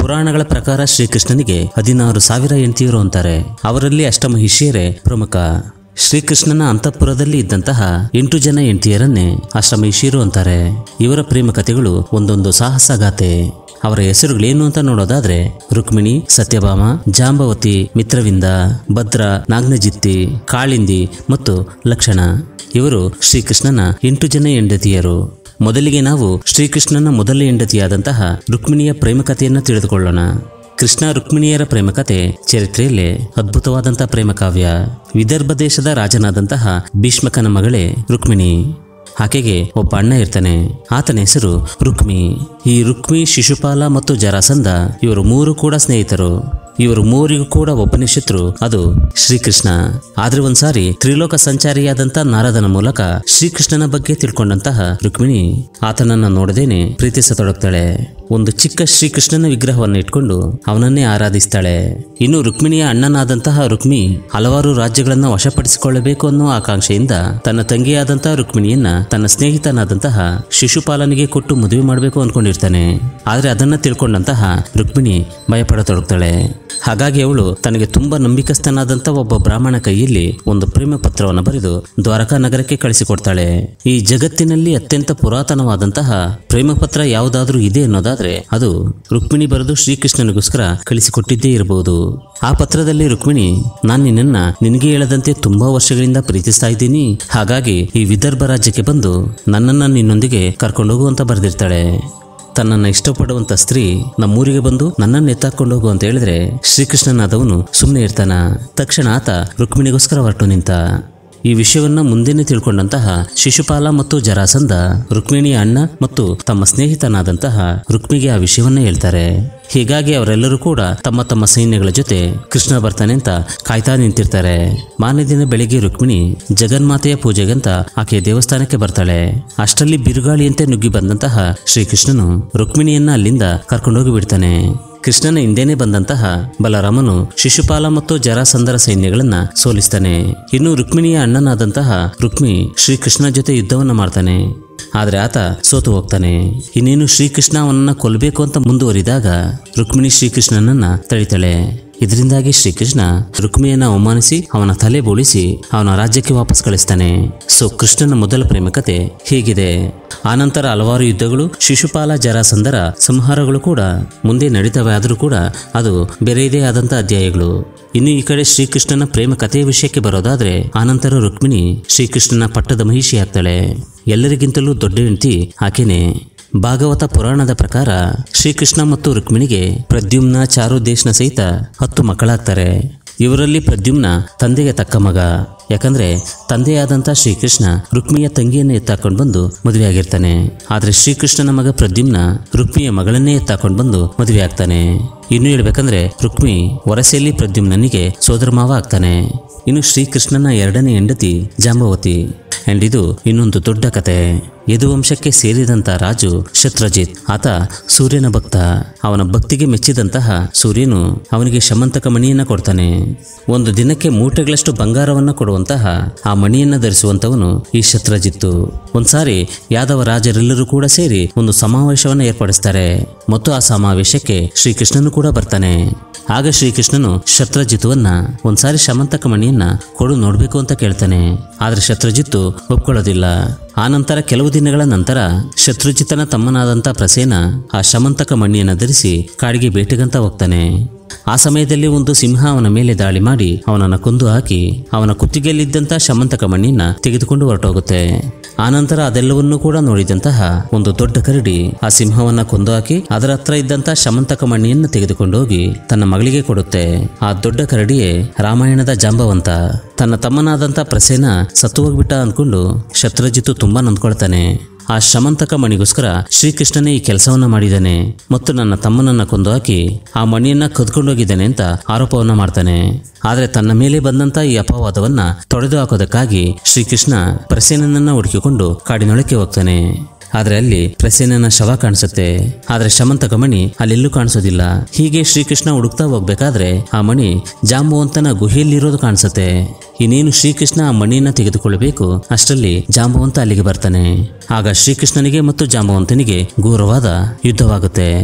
ಪುರಾಣಗಳ ಪ್ರಕಾರ ಶ್ರೀಕೃಷ್ಣನಿಗೆ ಹದಿನಾರು ಸಾವಿರ ಹೆಂಡತಿಯರು ಅಂತಾರೆ ಅವರಲ್ಲಿ ಅಷ್ಟಮಹಿಷಿಯರೇ ಪ್ರಮುಖ ಶ್ರೀಕೃಷ್ಣನ ಅಂತಃಪುರದಲ್ಲಿ ಇದ್ದಂತಹ ಎಂಟು ಜನ ಹೆಂಡತಿಯರನ್ನೇ ಅಷ್ಟಮಹಿಷಿಯರು ಅಂತಾರೆ ಇವರ ಪ್ರೇಮ ಕಥೆಗಳು ಒಂದೊಂದು ಸಾಹಸಗಾಥೆ ಅವರ ಹೆಸರುಗಳೇನು ಅಂತ ನೋಡೋದಾದ್ರೆ ರುಕ್ಮಿಣಿ ಸತ್ಯಭಾಮ ಜಾಂಬವತಿ ಮಿತ್ರವಿಂದ ಭದ್ರ ನಾಗ್ನಜಿತ್ತಿ ಕಾಳಿಂದಿ ಮತ್ತು ಲಕ್ಷಣ ಇವರು ಶ್ರೀಕೃಷ್ಣನ ಎಂಟು ಜನ ಹೆಂಡತಿಯರು ಮೊದಲಿಗೆ ನಾವು ಶ್ರೀಕೃಷ್ಣನ ಮೊದಲ ಹೆಂಡತಿಯಾದಂತಹ ರುಕ್ಮಿಣಿಯ ಪ್ರೇಮ ಕಥೆಯನ್ನು ತಿಳಿದುಕೊಳ್ಳೋಣ ಕೃಷ್ಣ ರುಕ್ಮಿಣಿಯರ ಪ್ರೇಮ ಕಥೆ ಚರಿತ್ರೆಯಲ್ಲೇ ಅದ್ಭುತವಾದಂಥ ಪ್ರೇಮ ಕಾವ್ಯ ವಿದರ್ಭ ದೇಶದ ರಾಜನಾದಂತಹ ಭೀಷ್ಮಕನ ಮಗಳೇ ರುಕ್ಮಿಣಿ ಆಕೆಗೆ ಒಬ್ಬ ಅಣ್ಣ ಇರ್ತಾನೆ ಆತನ ಹೆಸರು ರುಕ್ಮಿ ಈ ರುಕ್ಮಿ ಶಿಶುಪಾಲ ಮತ್ತು ಜರಾಸಂಧ ಇವರು ಮೂರು ಕೂಡ ಸ್ನೇಹಿತರು ಇವರು ಮೂವರಿಗೂ ಕೂಡ ಒಬ್ಬನೇ ಶತ್ರು ಅದು ಶ್ರೀಕೃಷ್ಣ ಆದ್ರೆ ಒಂದ್ಸಾರಿ ತ್ರಿಲೋಕ ಸಂಚಾರಿಯಾದಂತ ನಾರದನ ಮೂಲಕ ಶ್ರೀಕೃಷ್ಣನ ಬಗ್ಗೆ ತಿಳ್ಕೊಂಡಂತಹ ರುಕ್ಮಿಣಿ ಆತನನ್ನ ನೋಡದೇನೆ ಪ್ರೀತಿಸತೊಡಗ್ತಾಳೆ ಒಂದು ಚಿಕ್ಕ ಶ್ರೀಕೃಷ್ಣನ ವಿಗ್ರಹವನ್ನು ಇಟ್ಕೊಂಡು ಅವನನ್ನೇ ಆರಾಧಿಸ್ತಾಳೆ ಇನ್ನು ರುಕ್ಮಿಣಿಯ ಅಣ್ಣನಾದಂತಹ ರುಕ್ಮಿ ಹಲವಾರು ರಾಜ್ಯಗಳನ್ನ ವಶಪಡಿಸಿಕೊಳ್ಳಬೇಕು ಅನ್ನೋ ಆಕಾಂಕ್ಷೆಯಿಂದ ತನ್ನ ತಂಗಿಯಾದಂತಹ ರುಕ್ಮಿಣಿಯನ್ನ ತನ್ನ ಸ್ನೇಹಿತನಾದಂತಹ ಶಿಶುಪಾಲನಿಗೆ ಕೊಟ್ಟು ಮದುವೆ ಮಾಡಬೇಕು ಅನ್ಕೊಂಡಿರ್ತಾನೆ ಆದ್ರೆ ಅದನ್ನ ತಿಳ್ಕೊಂಡಂತಹ ರುಕ್ಮಿಣಿ ಭಯಪಡತೊಡಗ್ತಾಳೆ ಹಾಗಾಗಿ ಅವಳು ತನಗೆ ತುಂಬಾ ನಂಬಿಕಸ್ಥನಾದಂತ ಒಬ್ಬ ಬ್ರಾಹ್ಮಣ ಕೈಯಲ್ಲಿ ಒಂದು ಪ್ರೇಮ ಪತ್ರವನ್ನು ಬರೆದು ದ್ವಾರಕಾ ನಗರಕ್ಕೆ ಕಳಿಸಿಕೊಡ್ತಾಳೆ ಈ ಜಗತ್ತಿನಲ್ಲಿ ಅತ್ಯಂತ ಪುರಾತನವಾದಂತಹ ಪ್ರೇಮ ಪತ್ರ ಯಾವುದಾದ್ರೂ ಇದೆ ಅನ್ನೋದಾದ್ರೆ ಅದು ರುಕ್ಮಿಣಿ ಬರೆದು ಶ್ರೀಕೃಷ್ಣನಿಗೋಸ್ಕರ ಕಳಿಸಿಕೊಟ್ಟಿದ್ದೇ ಇರಬಹುದು ಆ ಪತ್ರದಲ್ಲಿ ರುಕ್ಮಿಣಿ ನಾನು ನಿನ್ನನ್ನ ನಿನಗೆ ಹೇಳದಂತೆ ತುಂಬಾ ವರ್ಷಗಳಿಂದ ಪ್ರೀತಿಸ್ತಾ ಇದ್ದೀನಿ ಹಾಗಾಗಿ ಈ ವಿದರ್ಭ ರಾಜ್ಯಕ್ಕೆ ಬಂದು ನನ್ನನ್ನ ನಿನ್ನೊಂದಿಗೆ ಕರ್ಕೊಂಡೋಗು ಅಂತ ಬರೆದಿರ್ತಾಳೆ ತನ್ನನ್ನು ಇಷ್ಟಪಡುವಂತ ಸ್ತ್ರೀ ನಮ್ಮೂರಿಗೆ ಬಂದು ನನ್ನನ್ನು ಎತ್ತಾಕೊಂಡು ಹೋಗು ಅಂತ ಹೇಳಿದ್ರೆ ಶ್ರೀಕೃಷ್ಣನಾದವನು ಸುಮ್ಮನೆ ಇರ್ತಾನ ತಕ್ಷಣ ಆತ ರುಕ್ಮಿಣಿಗೋಸ್ಕರ ಹೊರಟು ನಿಂತ ಈ ವಿಷಯವನ್ನ ಮುಂದೆನೆ ತಿಳ್ಕೊಂಡಂತಹ ಶಿಶುಪಾಲ ಮತ್ತು ಜರಾಸಂಧ ರುಕ್ಮಿಣಿಯ ಅಣ್ಣ ಮತ್ತು ತಮ್ಮ ಸ್ನೇಹಿತನಾದಂತಹ ರುಕ್ಮಿಗೆ ಆ ವಿಷಯವನ್ನ ಹೇಳ್ತಾರೆ ಹೀಗಾಗಿ ಅವರೆಲ್ಲರೂ ಕೂಡ ತಮ್ಮ ತಮ್ಮ ಸೈನ್ಯಗಳ ಜೊತೆ ಕೃಷ್ಣ ಬರ್ತಾನೆ ಅಂತ ಕಾಯ್ತಾ ನಿಂತಿರ್ತಾರೆ ಮಾರನೇ ದಿನ ಬೆಳಿಗ್ಗೆ ರುಕ್ಮಿಣಿ ಜಗನ್ಮಾತೆಯ ಪೂಜೆಗಂತ ಆಕೆ ದೇವಸ್ಥಾನಕ್ಕೆ ಬರ್ತಾಳೆ ಅಷ್ಟರಲ್ಲಿ ಬಿರುಗಾಳಿಯಂತೆ ನುಗ್ಗಿ ಬಂದಂತಹ ಶ್ರೀಕೃಷ್ಣನು ರುಕ್ಮಿಣಿಯನ್ನ ಅಲ್ಲಿಂದ ಕರ್ಕೊಂಡೋಗಿ ಬಿಡ್ತಾನೆ ಕೃಷ್ಣನ ಹಿಂದೆನೆ ಬಂದಂತಹ ಬಲರಾಮನು ಶಿಶುಪಾಲ ಮತ್ತು ಜರಾಸಂಧರ ಸೈನ್ಯಗಳನ್ನ ಸೋಲಿಸ್ತಾನೆ ಇನ್ನು ರುಕ್ಮಿಣಿಯ ಅಣ್ಣನಾದಂತಹ ರುಕ್ಮಿ ಶ್ರೀಕೃಷ್ಣ ಜೊತೆ ಯುದ್ಧವನ್ನ ಮಾಡ್ತಾನೆ ಆದ್ರೆ ಆತ ಸೋತು ಹೋಗ್ತಾನೆ ಇನ್ನೇನು ಶ್ರೀಕೃಷ್ಣ ಅವನನ್ನ ಕೊಲ್ಲಬೇಕು ಅಂತ ಮುಂದುವರಿದಾಗ ರುಕ್ಮಿಣಿ ಶ್ರೀಕೃಷ್ಣನನ್ನ ತಳಿತಾಳೆ ಇದರಿಂದಾಗಿ ಶ್ರೀಕೃಷ್ಣ ರುಕ್ಮಿಯನ್ನ ಅವಮಾನಿಸಿ ಅವನ ತಲೆ ಬೋಳಿಸಿ ಅವನ ರಾಜ್ಯಕ್ಕೆ ವಾಪಸ್ ಕಳಿಸ್ತಾನೆ ಸೊ ಕೃಷ್ಣನ ಮೊದಲ ಪ್ರೇಮ ಕತೆ ಹೀಗಿದೆ ಆನಂತರ ಹಲವಾರು ಯುದ್ಧಗಳು ಶಿಶುಪಾಲ ಜರಾಸಂಧರ ಸಂಹಾರಗಳು ಕೂಡ ಮುಂದೆ ನಡೀತವೆ ಆದರೂ ಕೂಡ ಅದು ಬೇರೆಯದೇ ಆದಂಥ ಅಧ್ಯಾಯಗಳು ಇನ್ನು ಈ ಕಡೆ ಶ್ರೀಕೃಷ್ಣನ ಪ್ರೇಮ ಕಥೆಯ ವಿಷಯಕ್ಕೆ ಬರೋದಾದ್ರೆ ಆನಂತರ ರುಕ್ಮಿಣಿ ಶ್ರೀಕೃಷ್ಣನ ಪಟ್ಟದ ಮಹಿಷಿ ಆಗ್ತಾಳೆ ಎಲ್ಲರಿಗಿಂತಲೂ ದೊಡ್ಡ ಹೆಂಡತಿ ಆಕೆನೆ ಭಾಗವತ ಪುರಾಣದ ಪ್ರಕಾರ ಶ್ರೀಕೃಷ್ಣ ಮತ್ತು ರುಕ್ಮಿಣಿಗೆ ಪ್ರದ್ಯುಮ್ನ ಚಾರುದೇಶನ ಸಹಿತ ಹತ್ತು ಮಕ್ಕಳಾಗ್ತಾರೆ ಇವರಲ್ಲಿ ಪ್ರದ್ಯುಮ್ನ ತಂದೆಗೆ ತಕ್ಕ ಮಗ ಯಾಕಂದ್ರೆ ತಂದೆಯಾದಂಥ ಶ್ರೀಕೃಷ್ಣ ರುಕ್ಮಿಯ ತಂಗಿಯನ್ನು ಎತ್ತಾಕೊಂಡು ಬಂದು ಮದುವೆಯಾಗಿರ್ತಾನೆ ಆದ್ರೆ ಶ್ರೀಕೃಷ್ಣನ ಮಗ ಪ್ರದ್ಯುಮ್ನ ರುಕ್ಮಿಯ ಮಗಳನ್ನೇ ಎತ್ತಾಕೊಂಡು ಬಂದು ಮದುವೆ ಆಗ್ತಾನೆ ಇನ್ನು ಹೇಳ್ಬೇಕಂದ್ರೆ ರುಕ್ಮಿ ವರಸೆಯಲ್ಲಿ ಪ್ರದ್ಯುಮ್ನನಿಗೆ ಸೋದರ ಮಾವ ಆಗ್ತಾನೆ ಇನ್ನು ಶ್ರೀಕೃಷ್ಣನ ಎರಡನೇ ಹೆಂಡತಿ ಜಾಂಬವತಿ ಅಂಡ್ ಇದು ಇನ್ನೊಂದು ದೊಡ್ಡ ಕತೆ ಯದುವಂಶಕ್ಕೆ ಸೇರಿದಂತ ರಾಜು ಶತ್ರುಜಿತ್ ಆತ ಸೂರ್ಯನ ಭಕ್ತ ಅವನ ಭಕ್ತಿಗೆ ಮೆಚ್ಚಿದಂತಹ ಸೂರ್ಯನು ಅವನಿಗೆ ಶಮಂತಕ ಮಣಿಯನ್ನ ಕೊಡ್ತಾನೆ ಒಂದು ದಿನಕ್ಕೆ ಮೂಟೆಗಳಷ್ಟು ಬಂಗಾರವನ್ನ ಕೊಡುವಂತಹ ಆ ಮಣಿಯನ್ನ ಧರಿಸುವಂತವನು ಈ ಶತ್ರುಜಿತ್ತು ಒಂದ್ಸಾರಿ ಯಾದವ ರಾಜರೆಲ್ಲರೂ ಕೂಡ ಸೇರಿ ಒಂದು ಸಮಾವೇಶವನ್ನ ಏರ್ಪಡಿಸ್ತಾರೆ ಮತ್ತು ಆ ಸಮಾವೇಶಕ್ಕೆ ಶ್ರೀಕೃಷ್ಣನು ಕೂಡ ಬರ್ತಾನೆ ಆಗ ಶ್ರೀಕೃಷ್ಣನು ಶತ್ರುಜಿತುವನ್ನ ಒಂದ್ಸಾರಿ ಶಮಂತಕ ಮಣಿಯನ್ನ ಕೊಡು ನೋಡ್ಬೇಕು ಅಂತ ಕೇಳ್ತಾನೆ ಆದ್ರೆ ಶತ್ರುಜಿತ್ತು ಒಪ್ಕೊಳ್ಳೋದಿಲ್ಲ ಆನಂತರ ಕೆಲವು ದಿನಗಳ ನಂತರ ಶತ್ರುಜಿತನ ತಮ್ಮನಾದಂಥ ಪ್ರಸೇನ ಆ ಶಮಂತಕ ಮಣಿಯನ್ನು ಧರಿಸಿ ಕಾಡಿಗೆ ಬೇಟೆಗಂತ ಹೋಗ್ತಾನೆ ಆ ಸಮಯದಲ್ಲಿ ಒಂದು ಸಿಂಹ ಅವನ ಮೇಲೆ ದಾಳಿ ಮಾಡಿ ಅವನನ್ನ ಕೊಂದು ಹಾಕಿ ಅವನ ಕುತ್ತಿಗೆಯಲ್ಲಿದ್ದಂಥ ಶಮಂತಕ ಮಣ್ಣಿನ ತೆಗೆದುಕೊಂಡು ಹೊರಟೋಗುತ್ತೆ ಆನಂತರ ಅದೆಲ್ಲವನ್ನೂ ಕೂಡ ನೋಡಿದಂತಹ ಒಂದು ದೊಡ್ಡ ಕರಡಿ ಆ ಸಿಂಹವನ್ನ ಕೊಂದು ಹಾಕಿ ಅದರ ಹತ್ರ ಇದ್ದಂತ ಶಮಂತಕ ಮಣ್ಣಿಯನ್ನು ತೆಗೆದುಕೊಂಡು ಹೋಗಿ ತನ್ನ ಮಗಳಿಗೆ ಕೊಡುತ್ತೆ ಆ ದೊಡ್ಡ ಕರಡಿಯೇ ರಾಮಾಯಣದ ಜಾಂಬವಂತ ತನ್ನ ತಮ್ಮನಾದಂಥ ಪ್ರಸೇನ ಸತ್ತು ಹೋಗ್ಬಿಟ್ಟ ಅಂದ್ಕೊಂಡು ಶತ್ರುಜಿತು ತುಂಬಾ ನೊಂದ್ಕೊಳ್ತಾನೆ ಆ ಶಮಂತಕ ಮಣಿಗೋಸ್ಕರ ಶ್ರೀಕೃಷ್ಣನೇ ಈ ಕೆಲಸವನ್ನ ಮಾಡಿದ್ದಾನೆ ಮತ್ತು ನನ್ನ ತಮ್ಮನನ್ನ ಕೊಂದು ಹಾಕಿ ಆ ಮಣಿಯನ್ನ ಕದ್ಕೊಂಡೋಗಿದ್ದಾನೆ ಅಂತ ಆರೋಪವನ್ನ ಮಾಡ್ತಾನೆ ಆದ್ರೆ ತನ್ನ ಮೇಲೆ ಬಂದಂತ ಈ ಅಪವಾದವನ್ನ ತೊಡೆದು ಹಾಕೋದಕ್ಕಾಗಿ ಶ್ರೀಕೃಷ್ಣ ಪ್ರಸೇನನನ್ನ ಹುಡುಕಿಕೊಂಡು ಕಾಡಿನೊಳಕ್ಕೆ ಹೋಗ್ತಾನೆ ಆದ್ರೆ ಅಲ್ಲಿ ಪ್ರಸೇನನ ಶವ ಕಾಣಿಸುತ್ತೆ ಆದ್ರೆ ಶಮಂತಕ ಮಣಿ ಅಲ್ಲೆಲ್ಲೂ ಕಾಣಿಸೋದಿಲ್ಲ ಹೀಗೆ ಶ್ರೀಕೃಷ್ಣ ಹುಡುಕ್ತಾ ಹೋಗ್ಬೇಕಾದ್ರೆ ಆ ಮಣಿ ಜಾಂಬವಂತನ ಗುಹೆಯಲ್ಲಿರೋದು ಕಾಣಿಸುತ್ತೆ ಇನ್ನೇನು ಶ್ರೀಕೃಷ್ಣ ಆ ಮಣಿಯನ್ನ ತೆಗೆದುಕೊಳ್ಳಬೇಕು ಅಷ್ಟರಲ್ಲಿ ಜಾಂಬವಂತ ಅಲ್ಲಿಗೆ ಬರ್ತಾನೆ ಆಗ ಶ್ರೀಕೃಷ್ಣನಿಗೆ ಮತ್ತು ಜಾಂಬವಂತನಿಗೆ ಘೋರವಾದ ಯುದ್ಧವಾಗುತ್ತೆ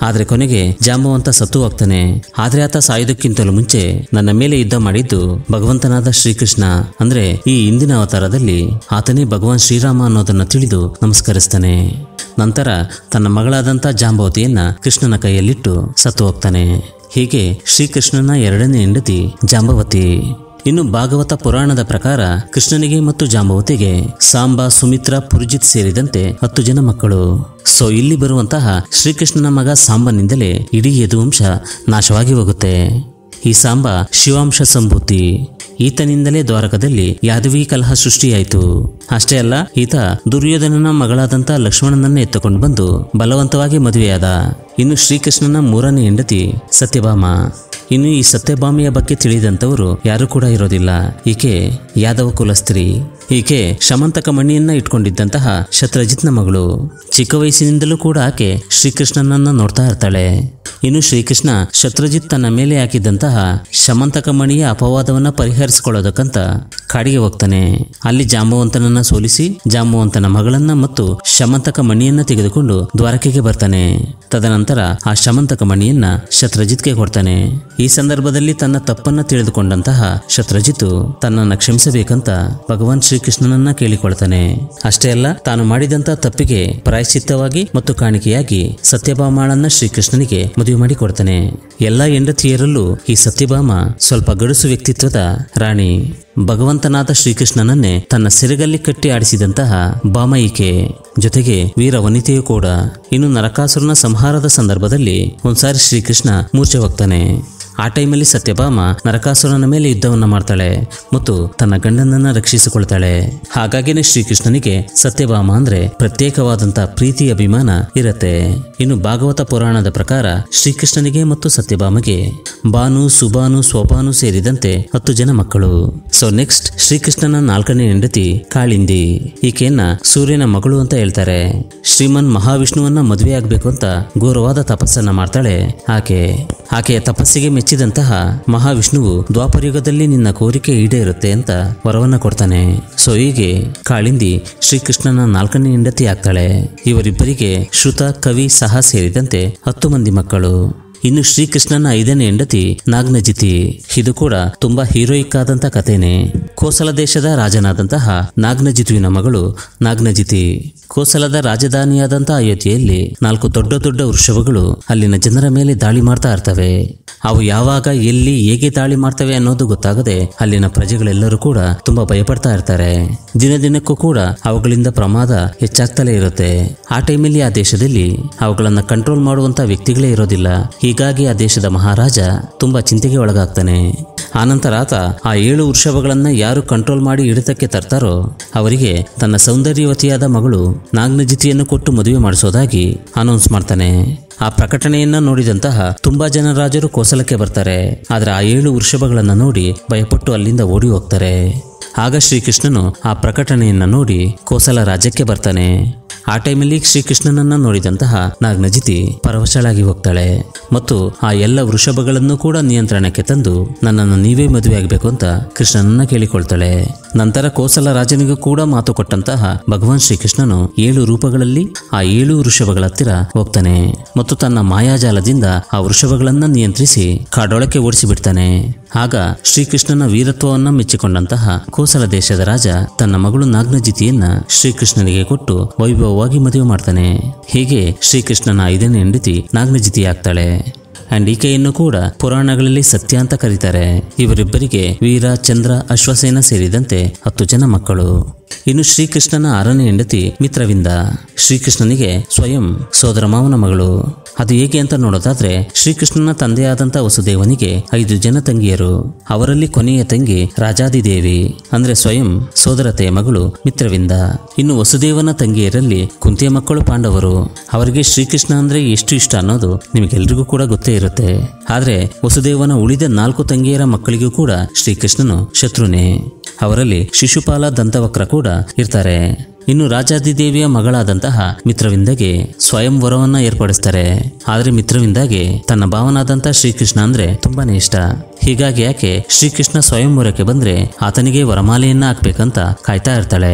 ಆದ್ರೆ ಕೊನೆಗೆ ಜಾಂಬವಂತ ಸತ್ತು ಹೋಗ್ತಾನೆ ಆದ್ರೆ ಆತ ಸಾಯೋದಕ್ಕಿಂತಲೂ ಮುಂಚೆ ನನ್ನ ಮೇಲೆ ಯುದ್ಧ ಮಾಡಿದ್ದು ಭಗವಂತನಾದ ಶ್ರೀಕೃಷ್ಣ ಅಂದ್ರೆ ಈ ಇಂದಿನ ಅವತಾರದಲ್ಲಿ ಆತನೇ ಭಗವಾನ್ ಶ್ರೀರಾಮ ಅನ್ನೋದನ್ನ ತಿಳಿದು ನಮಸ್ಕರಿಸ್ತಾನೆ ನಂತರ ತನ್ನ ಮಗಳಾದಂಥ ಜಾಂಬವತಿಯನ್ನ ಕೃಷ್ಣನ ಕೈಯಲ್ಲಿಟ್ಟು ಸತ್ತು ಹೋಗ್ತಾನೆ ಹೀಗೆ ಶ್ರೀಕೃಷ್ಣನ ಎರಡನೇ ಹೆಂಡತಿ ಜಾಂಬವತಿ ಇನ್ನು ಭಾಗವತ ಪುರಾಣದ ಪ್ರಕಾರ ಕೃಷ್ಣನಿಗೆ ಮತ್ತು ಜಾಂಬವತಿಗೆ ಸಾಂಬ ಸುಮಿತ್ರ ಪುರುಜಿತ್ ಸೇರಿದಂತೆ ಹತ್ತು ಜನ ಮಕ್ಕಳು ಸೊ ಇಲ್ಲಿ ಬರುವಂತಹ ಶ್ರೀಕೃಷ್ಣನ ಮಗ ಸಾಂಬನಿಂದಲೇ ಇಡೀ ಯದುವಂಶ ನಾಶವಾಗಿ ಹೋಗುತ್ತೆ ಈ ಸಾಂಬ ಶಿವಾಂಶ ಸಂಭೂತಿ ಈತನಿಂದಲೇ ದ್ವಾರಕದಲ್ಲಿ ಯಾದವಿ ಕಲಹ ಸೃಷ್ಟಿಯಾಯಿತು ಅಷ್ಟೇ ಅಲ್ಲ ಈತ ದುರ್ಯೋಧನನ ಮಗಳಾದಂಥ ಲಕ್ಷ್ಮಣನನ್ನ ಎತ್ತುಕೊಂಡು ಬಂದು ಬಲವಂತವಾಗಿ ಮದುವೆಯಾದ ಇನ್ನು ಶ್ರೀಕೃಷ್ಣನ ಮೂರನೇ ಹೆಂಡತಿ ಸತ್ಯಭಾಮ ಇನ್ನು ಈ ಸತ್ಯಭಾಮೆಯ ಬಗ್ಗೆ ತಿಳಿದಂಥವರು ಯಾರು ಕೂಡ ಇರೋದಿಲ್ಲ ಈಕೆ ಯಾದವ ಕುಲಸ್ತ್ರೀ ಈಕೆ ಶಮಂತಕ ಮಣಿಯನ್ನ ಇಟ್ಕೊಂಡಿದ್ದಂತಹ ಶತ್ರಜಿತ್ನ ಮಗಳು ಚಿಕ್ಕ ವಯಸ್ಸಿನಿಂದಲೂ ಕೂಡ ಆಕೆ ಶ್ರೀಕೃಷ್ಣನನ್ನ ನೋಡ್ತಾ ಇರ್ತಾಳೆ ಇನ್ನು ಶ್ರೀಕೃಷ್ಣ ಶತ್ರುಜಿತ್ ತನ್ನ ಮೇಲೆ ಹಾಕಿದ್ದಂತಹ ಶಮಂತಕ ಮಣಿಯ ಅಪವಾದವನ್ನ ಪರಿಹರಿಸಿಕೊಳ್ಳೋದಕ್ಕಂತ ಕಾಡಿಗೆ ಹೋಗ್ತಾನೆ ಅಲ್ಲಿ ಜಾಂಬವಂತನನ್ನ ಸೋಲಿಸಿ ಜಾಂಬವಂತನ ಮಗಳನ್ನ ಮತ್ತು ಶಮಂತಕ ಮಣಿಯನ್ನ ತೆಗೆದುಕೊಂಡು ದ್ವಾರಕೆಗೆ ಬರ್ತಾನೆ ತದನಂತರ ಆ ಶಮಂತಕ ಮಣಿಯನ್ನ ಶತ್ರಜಿತ್ಗೆ ಕೊಡ್ತಾನೆ ಈ ಸಂದರ್ಭದಲ್ಲಿ ತನ್ನ ತಪ್ಪನ್ನ ತಿಳಿದುಕೊಂಡಂತಹ ಶತ್ರಜಿತು ತನ್ನನ್ನ ಕ್ಷಮಿಸಬೇಕಂತ ಭಗವಾನ್ ಶ್ರೀಕೃಷ್ಣನನ್ನ ಕೇಳಿಕೊಳ್ತಾನೆ ಅಷ್ಟೇ ಅಲ್ಲ ತಾನು ಮಾಡಿದಂತ ತಪ್ಪಿಗೆ ಪ್ರಾಯಶ್ಚಿತ್ತವಾಗಿ ಮತ್ತು ಕಾಣಿಕೆಯಾಗಿ ಸತ್ಯಭಾಮಾಳನ್ನ ಶ್ರೀಕೃಷ್ಣನಿಗೆ ಮದುವೆ ಮಾಡಿ ಕೊಡ್ತಾನೆ ಎಲ್ಲಾ ಹೆಂಡತಿಯರಲ್ಲೂ ಈ ಸತ್ಯಭಾಮ ಸ್ವಲ್ಪ ಗಡುಸು ವ್ಯಕ್ತಿತ್ವದ ರಾಣಿ ಭಗವಂತನಾದ ಶ್ರೀಕೃಷ್ಣನನ್ನೇ ತನ್ನ ಸೆರಗಲ್ಲಿ ಕಟ್ಟಿ ಆಡಿಸಿದಂತಹ ಬಾಮ ಈಕೆ ಜೊತೆಗೆ ವೀರ ವನಿತೆಯೂ ಕೂಡ ಇನ್ನು ನರಕಾಸುರನ ಸಂಹಾರದ ಸಂದರ್ಭದಲ್ಲಿ ಒಂದ್ಸಾರಿ ಶ್ರೀಕೃಷ್ಣ ಮೂರ್ಛೆ ಹೋಗ್ತಾನೆ ಆ ಟೈಮಲ್ಲಿ ಸತ್ಯಭಾಮ ನರಕಾಸುರನ ಮೇಲೆ ಯುದ್ಧವನ್ನ ಮಾಡ್ತಾಳೆ ಮತ್ತು ತನ್ನ ಗಂಡನನ್ನ ರಕ್ಷಿಸಿಕೊಳ್ತಾಳೆ ಹಾಗಾಗಿನೇ ಶ್ರೀಕೃಷ್ಣನಿಗೆ ಸತ್ಯಭಾಮ ಅಂದ್ರೆ ಪ್ರತ್ಯೇಕವಾದಂತ ಪ್ರೀತಿ ಅಭಿಮಾನ ಇರತ್ತೆ ಇನ್ನು ಭಾಗವತ ಪುರಾಣದ ಪ್ರಕಾರ ಶ್ರೀಕೃಷ್ಣನಿಗೆ ಮತ್ತು ಸತ್ಯಭಾಮಗೆ ಬಾನು ಸುಬಾನು ಸ್ವಬಾನು ಸೇರಿದಂತೆ ಹತ್ತು ಜನ ಮಕ್ಕಳು ಸೊ ನೆಕ್ಸ್ಟ್ ಶ್ರೀಕೃಷ್ಣನ ನಾಲ್ಕನೇ ಹೆಂಡತಿ ಕಾಳಿಂದಿ ಈಕೆಯನ್ನ ಸೂರ್ಯನ ಮಗಳು ಅಂತ ಹೇಳ್ತಾರೆ ಶ್ರೀಮನ್ ಮಹಾವಿಷ್ಣುವನ್ನ ಮದುವೆ ಆಗ್ಬೇಕು ಅಂತ ಘೋರವಾದ ತಪಸ್ಸನ್ನ ಮಾಡ್ತಾಳೆ ಆಕೆ ಆಕೆಯ ತಪಸ್ಸಿಗೆ ಮೆಚ್ಚಿದಂತಹ ಮಹಾವಿಷ್ಣುವು ದ್ವಾಪರಯುಗದಲ್ಲಿ ನಿನ್ನ ಕೋರಿಕೆ ಈಡೇರುತ್ತೆ ಅಂತ ವರವನ್ನ ಕೊಡ್ತಾನೆ ಸೊ ಹೀಗೆ ಕಾಳಿಂದಿ ಶ್ರೀಕೃಷ್ಣನ ನಾಲ್ಕನೇ ಹೆಂಡತಿ ಆಗ್ತಾಳೆ ಇವರಿಬ್ಬರಿಗೆ ಶ್ರುತ ಕವಿ ಸಹ ಸೇರಿದಂತೆ ಹತ್ತು ಮಂದಿ ಮಕ್ಕಳು ಇನ್ನು ಶ್ರೀಕೃಷ್ಣನ ಐದನೇ ಹೆಂಡತಿ ನಾಗ್ನಜಿತಿ ಇದು ಕೂಡ ತುಂಬಾ ಹೀರೋಯಿಕ್ ಆದಂತ ಕಥೆನೆ ಕೋಸಲ ದೇಶದ ರಾಜನಾದಂತಹ ನಾಗ್ನಜಿತುವಿನ ಮಗಳು ನಾಗ್ನಜಿತಿ ಕೋಸಲದ ರಾಜಧಾನಿಯಾದಂತಹ ಅಯೋಧ್ಯೆಯಲ್ಲಿ ನಾಲ್ಕು ದೊಡ್ಡ ದೊಡ್ಡ ವೃಷಭಗಳು ಅಲ್ಲಿನ ಜನರ ಮೇಲೆ ದಾಳಿ ಮಾಡ್ತಾ ಇರ್ತವೆ ಅವು ಯಾವಾಗ ಎಲ್ಲಿ ಹೇಗೆ ದಾಳಿ ಮಾಡ್ತವೆ ಅನ್ನೋದು ಗೊತ್ತಾಗದೆ ಅಲ್ಲಿನ ಪ್ರಜೆಗಳೆಲ್ಲರೂ ಕೂಡ ತುಂಬಾ ಭಯಪಡ್ತಾ ಇರ್ತಾರೆ ದಿನ ದಿನಕ್ಕೂ ಕೂಡ ಅವುಗಳಿಂದ ಪ್ರಮಾದ ಹೆಚ್ಚಾಗ್ತಲೇ ಇರುತ್ತೆ ಆ ಟೈಮಲ್ಲಿ ಆ ದೇಶದಲ್ಲಿ ಅವುಗಳನ್ನ ಕಂಟ್ರೋಲ್ ಮಾಡುವಂತ ವ್ಯಕ್ತಿಗಳೇ ಇರೋದಿಲ್ಲ ಹೀಗಾಗಿ ಆ ದೇಶದ ಮಹಾರಾಜ ತುಂಬಾ ಚಿಂತೆಗೆ ಒಳಗಾಗ್ತಾನೆ ಆನಂತರ ಆತ ಆ ಏಳು ವೃಷಭಗಳನ್ನ ಯಾರು ಕಂಟ್ರೋಲ್ ಮಾಡಿ ಹಿಡಿತಕ್ಕೆ ತರ್ತಾರೋ ಅವರಿಗೆ ತನ್ನ ಸೌಂದರ್ಯವತಿಯಾದ ಮಗಳು ನಾಗ್ನಜಿತಿಯನ್ನು ಕೊಟ್ಟು ಮದುವೆ ಮಾಡಿಸೋದಾಗಿ ಅನೌನ್ಸ್ ಮಾಡ್ತಾನೆ ಆ ಪ್ರಕಟಣೆಯನ್ನ ನೋಡಿದಂತಹ ತುಂಬಾ ಜನ ರಾಜರು ಕೋಸಲಕ್ಕೆ ಬರ್ತಾರೆ ಆದ್ರೆ ಆ ಏಳು ವೃಷಭಗಳನ್ನ ನೋಡಿ ಭಯಪಟ್ಟು ಅಲ್ಲಿಂದ ಓಡಿ ಹೋಗ್ತಾರೆ ಆಗ ಶ್ರೀಕೃಷ್ಣನು ಆ ಪ್ರಕಟಣೆಯನ್ನ ನೋಡಿ ಕೋಸಲ ರಾಜ್ಯಕ್ಕೆ ಬರ್ತಾನೆ ಆ ಟೈಮಲ್ಲಿ ಶ್ರೀಕೃಷ್ಣನನ್ನ ನೋಡಿದಂತಹ ನಾಗ್ನಜಿತಿ ಪರವಶಳಾಗಿ ಹೋಗ್ತಾಳೆ ಮತ್ತು ಆ ಎಲ್ಲ ವೃಷಭಗಳನ್ನು ಕೂಡ ನಿಯಂತ್ರಣಕ್ಕೆ ತಂದು ನನ್ನನ್ನು ನೀವೇ ಮದುವೆ ಆಗಬೇಕು ಅಂತ ಕೃಷ್ಣನನ್ನ ಕೇಳಿಕೊಳ್ತಾಳೆ ನಂತರ ಕೋಸಲ ರಾಜನಿಗೂ ಕೂಡ ಮಾತು ಕೊಟ್ಟಂತಹ ಭಗವಾನ್ ಶ್ರೀಕೃಷ್ಣನು ಏಳು ರೂಪಗಳಲ್ಲಿ ಆ ಏಳು ವೃಷಭಗಳ ಹತ್ತಿರ ಹೋಗ್ತಾನೆ ಮತ್ತು ತನ್ನ ಮಾಯಾಜಾಲದಿಂದ ಆ ವೃಷಭಗಳನ್ನ ನಿಯಂತ್ರಿಸಿ ಕಾಡೊಳಕ್ಕೆ ಓಡಿಸಿ ಬಿಡ್ತಾನೆ ಆಗ ಶ್ರೀಕೃಷ್ಣನ ವೀರತ್ವವನ್ನ ಮೆಚ್ಚಿಕೊಂಡಂತಹ ಕೋಸಲ ದೇಶದ ರಾಜ ತನ್ನ ಮಗಳು ನಾಗ್ನಜಿತಿಯನ್ನ ಶ್ರೀಕೃಷ್ಣನಿಗೆ ಕೊಟ್ಟು ವೈಭವವಾಗಿ ಮದುವೆ ಮಾಡ್ತಾನೆ ಹೀಗೆ ಶ್ರೀಕೃಷ್ಣನ ಐದನೇ ಹೆಂಡತಿ ನಾಗ್ನಜಿತಿ ಆಗ್ತಾಳೆ ಅಂಡ್ ಈಕೆಯನ್ನು ಕೂಡ ಪುರಾಣಗಳಲ್ಲಿ ಸತ್ಯ ಅಂತ ಕರೀತಾರೆ ಇವರಿಬ್ಬರಿಗೆ ವೀರ ಚಂದ್ರ ಅಶ್ವಸೇನ ಸೇರಿದಂತೆ ಹತ್ತು ಜನ ಮಕ್ಕಳು ಇನ್ನು ಶ್ರೀಕೃಷ್ಣನ ಆರನೇ ಹೆಂಡತಿ ಮಿತ್ರವಿಂದ ಶ್ರೀಕೃಷ್ಣನಿಗೆ ಸ್ವಯಂ ಸೋದರ ಮಾವನ ಮಗಳು ಅದು ಹೇಗೆ ಅಂತ ನೋಡೋದಾದ್ರೆ ಶ್ರೀಕೃಷ್ಣನ ತಂದೆಯಾದಂಥ ವಸುದೇವನಿಗೆ ಐದು ಜನ ತಂಗಿಯರು ಅವರಲ್ಲಿ ಕೊನೆಯ ತಂಗಿ ರಾಜಾದಿದೇವಿ ಅಂದ್ರೆ ಸ್ವಯಂ ಸೋದರತೆಯ ಮಗಳು ಮಿತ್ರವಿಂದ ಇನ್ನು ವಸುದೇವನ ತಂಗಿಯರಲ್ಲಿ ಕುಂತಿಯ ಮಕ್ಕಳು ಪಾಂಡವರು ಅವರಿಗೆ ಶ್ರೀಕೃಷ್ಣ ಅಂದ್ರೆ ಎಷ್ಟು ಇಷ್ಟ ಅನ್ನೋದು ನಿಮಗೆಲ್ರಿಗೂ ಕೂಡ ಗೊತ್ತೇ ಇರುತ್ತೆ ಆದ್ರೆ ವಸುದೇವನ ಉಳಿದ ನಾಲ್ಕು ತಂಗಿಯರ ಮಕ್ಕಳಿಗೂ ಕೂಡ ಶ್ರೀಕೃಷ್ಣನು ಶತ್ರುನೇ ಅವರಲ್ಲಿ ಶಿಶುಪಾಲ ದಂತವಕ್ರ ಕೂಡ ಇರ್ತಾರೆ ಇನ್ನು ರಾಜಾದಿದೇವಿಯ ಮಗಳಾದಂತಹ ಮಿತ್ರವಿಂದಗೆ ಸ್ವಯಂವರವನ್ನ ಏರ್ಪಡಿಸ್ತಾರೆ ಆದ್ರೆ ಮಿತ್ರವಿಂದಾಗೆ ತನ್ನ ಭಾವನಾದಂತ ಶ್ರೀಕೃಷ್ಣ ಅಂದ್ರೆ ತುಂಬಾನೇ ಇಷ್ಟ ಹೀಗಾಗಿ ಯಾಕೆ ಶ್ರೀಕೃಷ್ಣ ಸ್ವಯಂವರಕ್ಕೆ ಬಂದ್ರೆ ಆತನಿಗೆ ವರಮಾಲೆಯನ್ನ ಹಾಕ್ಬೇಕಂತ ಕಾಯ್ತಾ ಇರ್ತಾಳೆ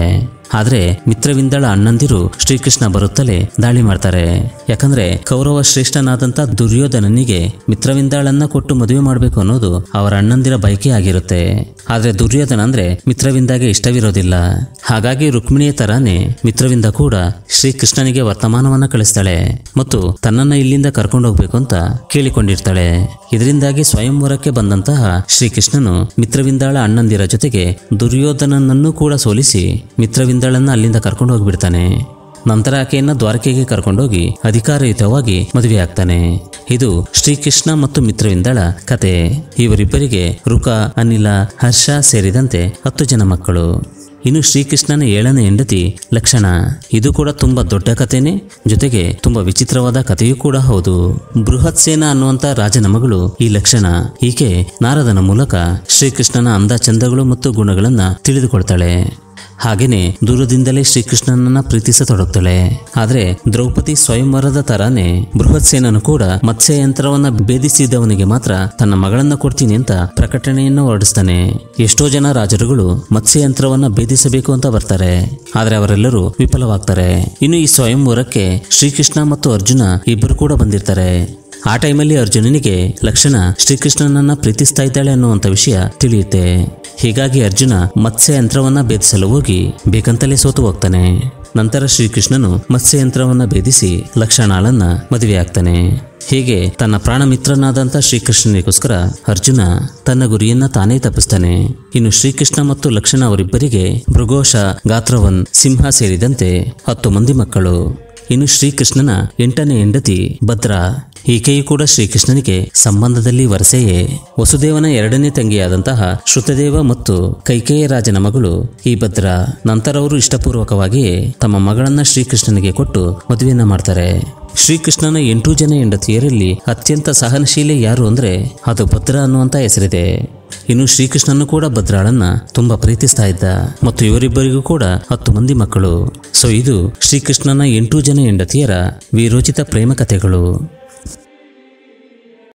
ಆದ್ರೆ ಮಿತ್ರವಿಂದಳ ಅಣ್ಣಂದಿರು ಶ್ರೀಕೃಷ್ಣ ಬರುತ್ತಲೇ ದಾಳಿ ಮಾಡ್ತಾರೆ ಯಾಕಂದ್ರೆ ಕೌರವ ಶ್ರೇಷ್ಠನಾದಂತ ದುರ್ಯೋಧನನಿಗೆ ಮಿತ್ರವಿಂದಾಳನ್ನ ಕೊಟ್ಟು ಮದುವೆ ಮಾಡಬೇಕು ಅನ್ನೋದು ಅವರ ಅಣ್ಣಂದಿರ ಬಯಕೆ ಆಗಿರುತ್ತೆ ಆದ್ರೆ ದುರ್ಯೋಧನ ಅಂದ್ರೆ ಮಿತ್ರವಿಂದಾಗೆ ಇಷ್ಟವಿರೋದಿಲ್ಲ ಹಾಗಾಗಿ ರುಕ್ಮಿಣಿಯ ತರಾನೇ ಮಿತ್ರವಿಂದ ಕೂಡ ಶ್ರೀಕೃಷ್ಣನಿಗೆ ವರ್ತಮಾನವನ್ನ ಕಳಿಸ್ತಾಳೆ ಮತ್ತು ತನ್ನನ್ನ ಇಲ್ಲಿಂದ ಕರ್ಕೊಂಡು ಹೋಗ್ಬೇಕು ಅಂತ ಕೇಳಿಕೊಂಡಿರ್ತಾಳೆ ಇದರಿಂದಾಗಿ ಸ್ವಯಂವರಕ್ಕೆ ಬಂದಂತಹ ಶ್ರೀಕೃಷ್ಣನು ಮಿತ್ರವಿಂದಾಳ ಅಣ್ಣಂದಿರ ಜೊತೆಗೆ ದುರ್ಯೋಧನನನ್ನು ಕೂಡ ಸೋಲಿಸಿ ಮಿತ್ರವಿಂದಾಳನ್ನ ಅಲ್ಲಿಂದ ಕರ್ಕೊಂಡು ಹೋಗ್ಬಿಡ್ತಾನೆ ನಂತರ ಆಕೆಯನ್ನ ದ್ವಾರಕೆಗೆ ಕರ್ಕೊಂಡೋಗಿ ಅಧಿಕಾರಯುತವಾಗಿ ಮದುವೆಯಾಗ್ತಾನೆ ಇದು ಶ್ರೀಕೃಷ್ಣ ಮತ್ತು ಮಿತ್ರವಿಂದಳ ಕತೆ ಇವರಿಬ್ಬರಿಗೆ ರುಕ ಅನಿಲ ಹರ್ಷ ಸೇರಿದಂತೆ ಹತ್ತು ಜನ ಮಕ್ಕಳು ಇನ್ನು ಶ್ರೀಕೃಷ್ಣನ ಏಳನೇ ಹೆಂಡತಿ ಲಕ್ಷಣ ಇದು ಕೂಡ ತುಂಬಾ ದೊಡ್ಡ ಕಥೆನೇ ಜೊತೆಗೆ ತುಂಬಾ ವಿಚಿತ್ರವಾದ ಕಥೆಯೂ ಕೂಡ ಹೌದು ಬೃಹತ್ ಸೇನ ಅನ್ನುವಂತ ರಾಜನ ಮಗಳು ಈ ಲಕ್ಷಣ ಈಕೆ ನಾರದನ ಮೂಲಕ ಶ್ರೀಕೃಷ್ಣನ ಅಂದ ಚಂದಗಳು ಮತ್ತು ಗುಣಗಳನ್ನ ತಿಳಿದುಕೊಳ್ತಾಳೆ ಹಾಗೇನೆ ದೂರದಿಂದಲೇ ಶ್ರೀಕೃಷ್ಣನನ್ನ ಪ್ರೀತಿಸತೊಡಗ್ತಾಳೆ ಆದ್ರೆ ದ್ರೌಪದಿ ಸ್ವಯಂವರದ ತರಾನೇ ಬೃಹತ್ ಸೇನನು ಕೂಡ ಮತ್ಸ್ಯಯಂತ್ರವನ್ನ ಭೇದಿಸಿದವನಿಗೆ ಮಾತ್ರ ತನ್ನ ಮಗಳನ್ನ ಕೊಡ್ತೀನಿ ಅಂತ ಪ್ರಕಟಣೆಯನ್ನು ಹೊರಡಿಸ್ತಾನೆ ಎಷ್ಟೋ ಜನ ರಾಜರುಗಳು ಮತ್ಸ್ಯಯಂತ್ರವನ್ನ ಭೇದಿಸಬೇಕು ಅಂತ ಬರ್ತಾರೆ ಆದ್ರೆ ಅವರೆಲ್ಲರೂ ವಿಫಲವಾಗ್ತಾರೆ ಇನ್ನು ಈ ಸ್ವಯಂವರಕ್ಕೆ ಶ್ರೀಕೃಷ್ಣ ಮತ್ತು ಅರ್ಜುನ ಇಬ್ಬರು ಕೂಡ ಬಂದಿರ್ತಾರೆ ಆ ಟೈಮಲ್ಲಿ ಅರ್ಜುನನಿಗೆ ಲಕ್ಷಣ ಶ್ರೀಕೃಷ್ಣನನ್ನ ಪ್ರೀತಿಸ್ತಾ ಇದ್ದಾಳೆ ಅನ್ನುವಂಥ ವಿಷಯ ತಿಳಿಯುತ್ತೆ ಹೀಗಾಗಿ ಅರ್ಜುನ ಮತ್ಸ್ಯಯಂತ್ರವನ್ನ ಭೇದಿಸಲು ಹೋಗಿ ಬೇಕಂತಲೇ ಸೋತು ಹೋಗ್ತಾನೆ ನಂತರ ಶ್ರೀಕೃಷ್ಣನು ಮತ್ಸ್ಯಯಂತ್ರವನ್ನ ಭೇದಿಸಿ ಲಕ್ಷಣಾಳನ್ನ ಮದುವೆಯಾಗ್ತಾನೆ ಹೀಗೆ ತನ್ನ ಪ್ರಾಣ ಮಿತ್ರನಾದಂಥ ಶ್ರೀಕೃಷ್ಣನಿಗೋಸ್ಕರ ಅರ್ಜುನ ತನ್ನ ಗುರಿಯನ್ನ ತಾನೇ ತಪ್ಪಿಸ್ತಾನೆ ಇನ್ನು ಶ್ರೀಕೃಷ್ಣ ಮತ್ತು ಲಕ್ಷಣ ಅವರಿಬ್ಬರಿಗೆ ಮೃಗೋಶ ಗಾತ್ರವನ್ ಸಿಂಹ ಸೇರಿದಂತೆ ಹತ್ತು ಮಂದಿ ಮಕ್ಕಳು ಇನ್ನು ಶ್ರೀಕೃಷ್ಣನ ಎಂಟನೇ ಹೆಂಡತಿ ಭದ್ರ ಈಕೆಯೂ ಕೂಡ ಶ್ರೀಕೃಷ್ಣನಿಗೆ ಸಂಬಂಧದಲ್ಲಿ ವರಸೆಯೇ ವಸುದೇವನ ಎರಡನೇ ತಂಗಿಯಾದಂತಹ ಶ್ರುತದೇವ ಮತ್ತು ಕೈಕೇಯ ರಾಜನ ಮಗಳು ಈ ಭದ್ರ ನಂತರ ಅವರು ಇಷ್ಟಪೂರ್ವಕವಾಗಿಯೇ ತಮ್ಮ ಮಗಳನ್ನ ಶ್ರೀಕೃಷ್ಣನಿಗೆ ಕೊಟ್ಟು ಮದುವೆಯನ್ನ ಮಾಡ್ತಾರೆ ಶ್ರೀಕೃಷ್ಣನ ಎಂಟು ಜನ ಹೆಂಡತಿಯರಲ್ಲಿ ಅತ್ಯಂತ ಸಹನಶೀಲಿ ಯಾರು ಅಂದ್ರೆ ಅದು ಭದ್ರ ಅನ್ನುವಂತ ಹೆಸರಿದೆ ಇನ್ನು ಶ್ರೀಕೃಷ್ಣನು ಕೂಡ ಭದ್ರಾಳನ್ನ ತುಂಬಾ ಪ್ರೀತಿಸ್ತಾ ಇದ್ದ ಮತ್ತು ಇವರಿಬ್ಬರಿಗೂ ಕೂಡ ಹತ್ತು ಮಂದಿ ಮಕ್ಕಳು ಸೊ ಇದು ಶ್ರೀಕೃಷ್ಣನ ಎಂಟು ಜನ ಹೆಂಡತಿಯರ ವೀರೋಚಿತ ಪ್ರೇಮ ಕಥೆಗಳು